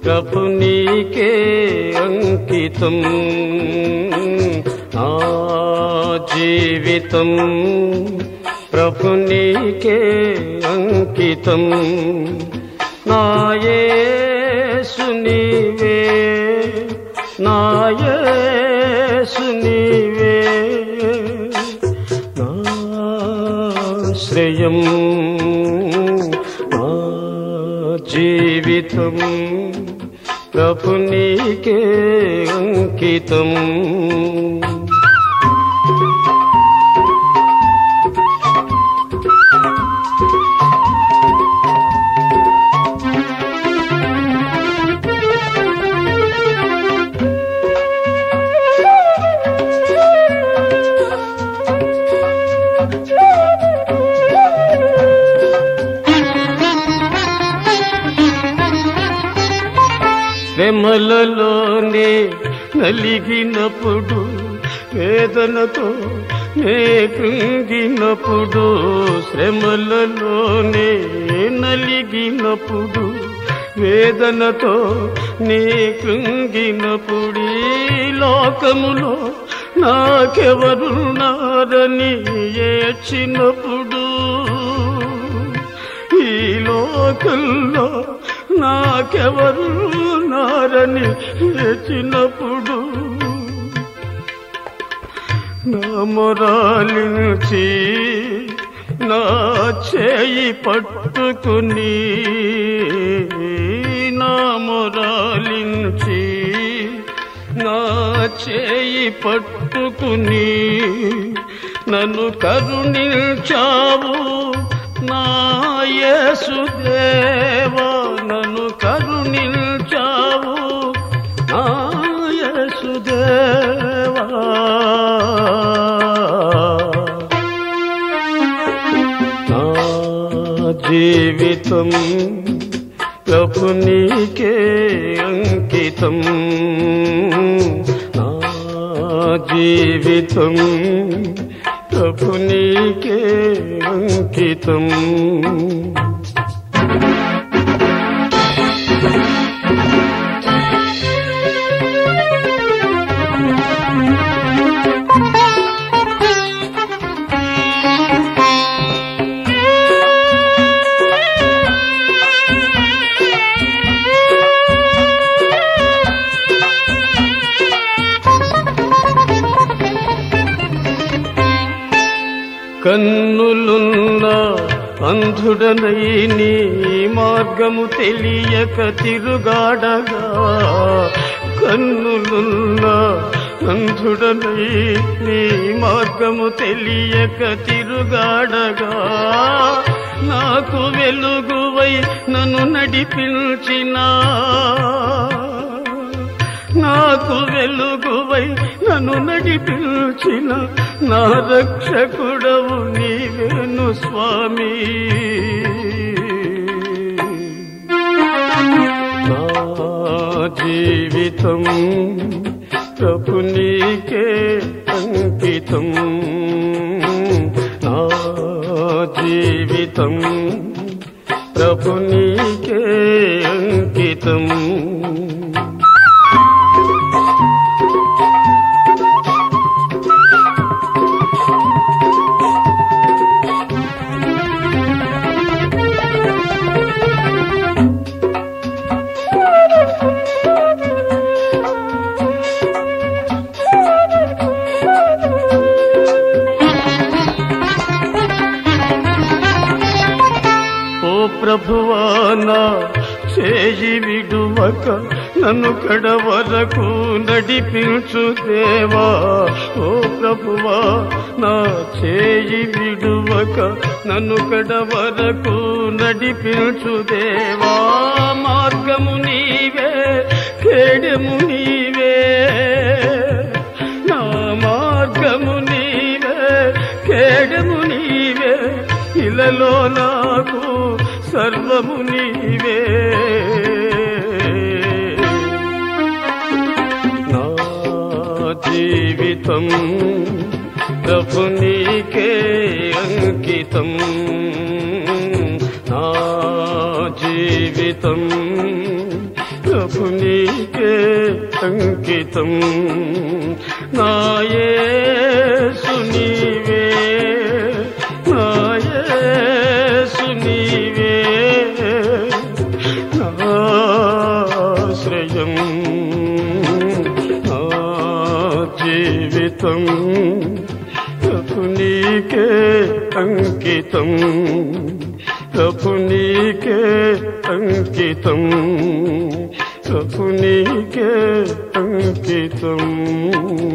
ప్రభు నీకే అంకితం నా జీవితం ప్రభు నీకే అంకితం నాయేసు నీవే నాయేసు నీవే నాశ్రయం నా జీవితం ప్రభు నీకే అంకితం శ్రమలలోనే నలిగినప్పుడు వేదనతో నే కృంగినప్పుడు శ్రమలలోనే నలిగినప్పుడు వేదనతో నే కృంగినప్పుడు ఈ లోకములో నాకెవరున్నారని ఏడ్చినప్పుడు ఈ లోకంలో నాకెవరు నారని ఏచినప్పుడు నా మొరాలించి నా చేయి పట్టుకుని నా మొరాలించి నా చేయి పట్టుకుని నన్ను కరుణించావు నా యేసుదేవా నన్ను కరుణించావు నా యేసుదేవా నా జీవితం ప్రభు నీకే అంకితం నా జీవితం ప్రభు నీకే అంకితం కన్నులున్న అంధుడనై నీ మార్గము తెలియక తిరుగాడగా కన్నులున్న అంధుడనై నీ మార్గము తెలియక తిరుగాడగా నాకు వెలుగువై నన్ను నడిపించినా నాకు వెలుగువై నన్ను నడిపించిన నా రక్షకుడవు నీవేను స్వామి నా జీవితం ప్రభు నీకే అంకితం నా జీవితం ప్రభు నీకే అంకితం ఓ ప్రభువానా చేయి విడువక నన్ను కడ వరకు నడిపించు దేవా ఓ ప్రభువా నా చేయి విడువక నన్ను కడ వరకు నడిపించు దేవా మార్గము నీవే ఖేడము నీవే నా మార్గము నీవే ఖేడము నీవే ఇలలో నాకు సర్వము నీవే నా జీవితం ప్రభు నీకే అంకితం నా జీవితం ప్రభు నీకే అంకితం నాయేసు నీవే నాయేసు నీవే నాశ్రయం నా జీవితం ప్రభు నీకే అంకితం ప్రభు నీకే అంకితం ప్రభు నీకే అంకితం